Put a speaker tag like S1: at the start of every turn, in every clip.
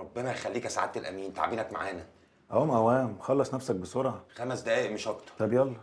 S1: ربنا يخليك يا سعاده الامين تعبينك معانا
S2: اهو اوام خلص نفسك بسرعه
S1: خمس دقايق مش اكتر
S2: طب يلا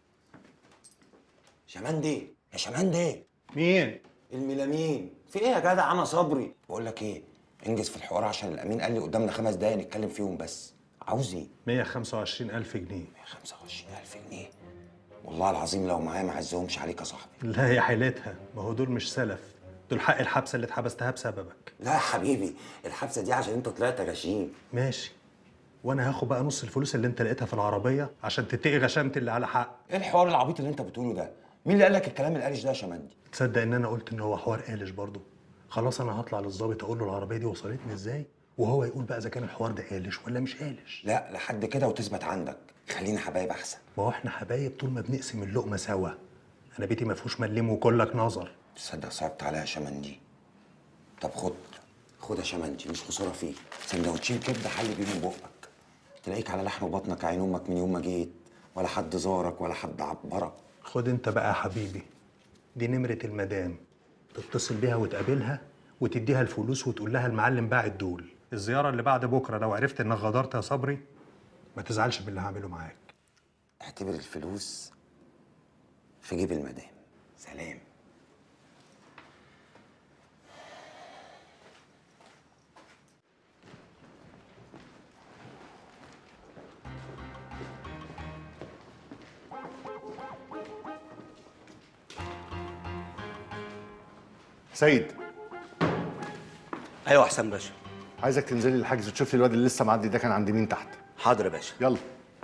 S1: شماندي يا شماندي
S3: مين؟
S1: الميلامين في ايه يا جدع انا صبري بقول لك ايه انجز في الحوار عشان الامين قال لي قدامنا خمس دقايق نتكلم فيهم بس عاوز ايه
S3: 125 ألف جنيه
S1: 25000 جنيه والله العظيم لو معايا ما عزهمش عليك يا صاحبي
S3: لا يا حيلتها ما هو دول مش سلف دول حق الحبسة اللي اتحبستها بسببك
S1: لا يا حبيبي الحبسه دي عشان انت طلعت غشيم
S3: ماشي وانا هاخد بقى نص الفلوس اللي انت لقيتها في العربية عشان تتقي غشامتي اللي على حق
S1: ايه الحوار العبيط اللي انت بتقوله ده مين اللي قال لك الكلام القالش ده يا شماندي
S3: تصدق ان انا قلت ان هو حوار قالش برضه خلاص انا هطلع للظابط اقول له العربية دي وصلتني ازاي وهو يقول بقى اذا كان الحوار ده قالش ولا مش قالش
S1: لا لحد كده وتثبت عندك خلينا حبايب احسن
S3: ما هو احنا حبايب طول ما بنقسم اللقمة سوا انا بيتي ما فيهوش مليم وكلك نظر
S1: تصدق صعبت عليها يا شمندي طب خد خد يا شمندي مش خساره فيك سندوتشين كبده حل بيهم بقك تلاقيك على لحم بطنك عين امك من يوم ما جيت ولا حد زارك ولا حد عبرك
S3: خد انت بقى يا حبيبي دي نمرة المدام تتصل بيها وتقابلها وتديها الفلوس وتقول لها المعلم باعت دول الزيارة اللي بعد بكرة لو عرفت انك غدرت يا صبري ما تزعلش باللي هعمله معاك
S1: اعتبر الفلوس في جيب المدام سلام
S4: سيد
S5: ايوه حسام باشا
S4: عايزك تنزلي الحجز وتشوف لي الواد اللي لسه معدي ده كان عند مين تحت
S5: حاضر يا باشا
S4: يلا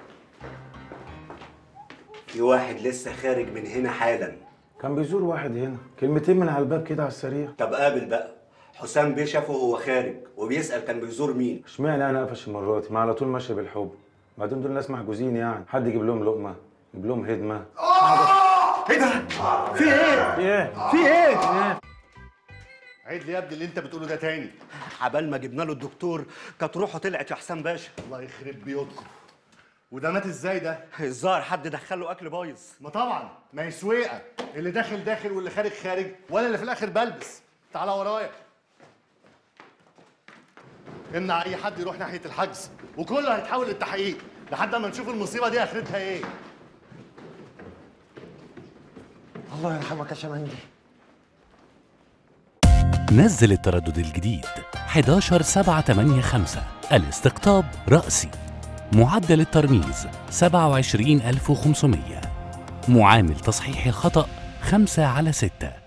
S5: في واحد لسه خارج من هنا حالا
S2: كان بيزور واحد هنا كلمتين من على الباب كده على السريع
S5: طب قابل بقى حسام بيه شافه وهو خارج وبيسأل كان بيزور مين
S2: اشمعنى انا قفش المره دي ما على طول ماشي بالحب بعدين دول ناس محجوزين يعني حد يجيب لهم لقمه يجيب لهم هدمه
S5: ايه ده في ايه
S2: في ايه
S5: في ايه
S4: عيد لي يا ابني اللي انت بتقوله ده تاني
S5: عبال ما جبنا له الدكتور كانت روحه طلعت يا حسام باشا
S4: الله يخرب بيوتكم وده مات ازاي ده
S5: الظاهر حد دخله اكل بايظ
S4: ما طبعا ما هي سويقه اللي داخل داخل واللي خارج خارج وانا اللي في الاخر بلبس تعالى ورايا امنع اي حد يروح ناحيه الحجز وكله هيتحول للتحقيق لحد ما نشوف المصيبه دي اخرتها ايه
S1: الله يرحمك يا شمندي
S6: نزل التردد الجديد 11 7 8 5 الاستقطاب رأسي معدل الترميز 27500 معامل تصحيح الخطأ 5 على 6